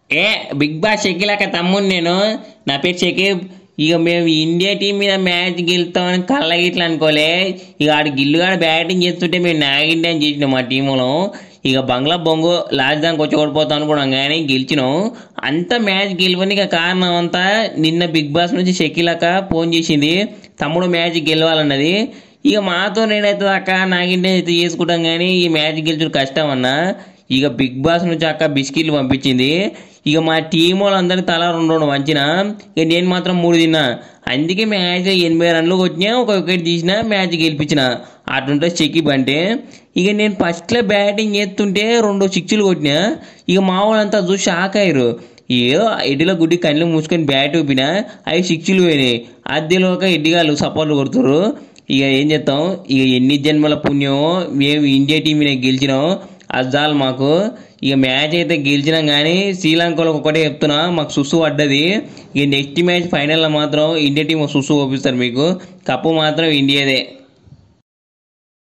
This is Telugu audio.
ఏ బిగ్ బాస్ షకీలక తమ్ముడు నేను నా పేరు షకీబ్ ఇక మేము ఇండియా టీం మీద మ్యాచ్ గెలుస్తామని కళ్ళ గిట్ల అనుకోలే ఇక ఆడు గిల్లుగాడు బ్యాటింగ్ చేస్తుంటే మేము నాగిండి అని చేసినాం మా టీంలో ఇక బంగ్లా బొంగు లాస్ట్ దానికి వచ్చి ఓడిపోతాం అనుకున్నాం కానీ గెలిచినాం అంత మ్యాచ్ గెలవడానికి కారణం అంతా నిన్న బిగ్ బాస్ నుంచి షకీలక ఫోన్ చేసింది తమ్ముడు మ్యాచ్ గెలవాలన్నది ఇక మాతో నేనైతే అక్క నాగింటే అయితే చేసుకుంటాం కానీ ఈ మ్యాచ్ గెలిచుడు కష్టం అన్నా ఇక బిగ్ బాస్ నుంచి అక్క బిస్కెట్లు పంపించింది ఇక మా టీం వాళ్ళందరికీ తలా రెండు రెండు వంచిన ఇక నేను మాత్రం మూడు తిన్నా అందుకే మ్యాచ్ ఎనభై రన్లు కొట్టినా ఒక వికెట్ తీసిన మ్యాచ్ గెలిపించిన అటుంటే చెకిబ్ అంటే ఇక నేను ఫస్ట్లో బ్యాటింగ్ చేస్తుంటే రెండు సిక్స్లు కొట్టినా ఇక మా వాళ్ళంతా చూసి షాక్ అయ్యారు ఏదో ఎడ్డిలో గుడ్డి కళ్ళు మూసుకొని బ్యాట్ ఊపినా అవి సిక్స్లు పోయినాయి అద్దెలోక ఎడ్డిగాళ్ళు సపోర్ట్లు కొడుతురు ఇక ఏం చేస్తాం ఇక ఎన్ని జన్మల పుణ్యమో మేము ఇండియా టీం మీద గెలిచినాం అది చాలు మాకు ఇక మ్యాచ్ అయితే గెలిచినాం కానీ శ్రీలంకలో ఒకటే చెప్తున్నా మాకు సుసు పడ్డది ఇక నెక్స్ట్ మ్యాచ్ ఫైనల్లో మాత్రం ఇండియా టీం సుసు పంపిస్తారు మీకు కప్పు మాత్రం ఇండియాదే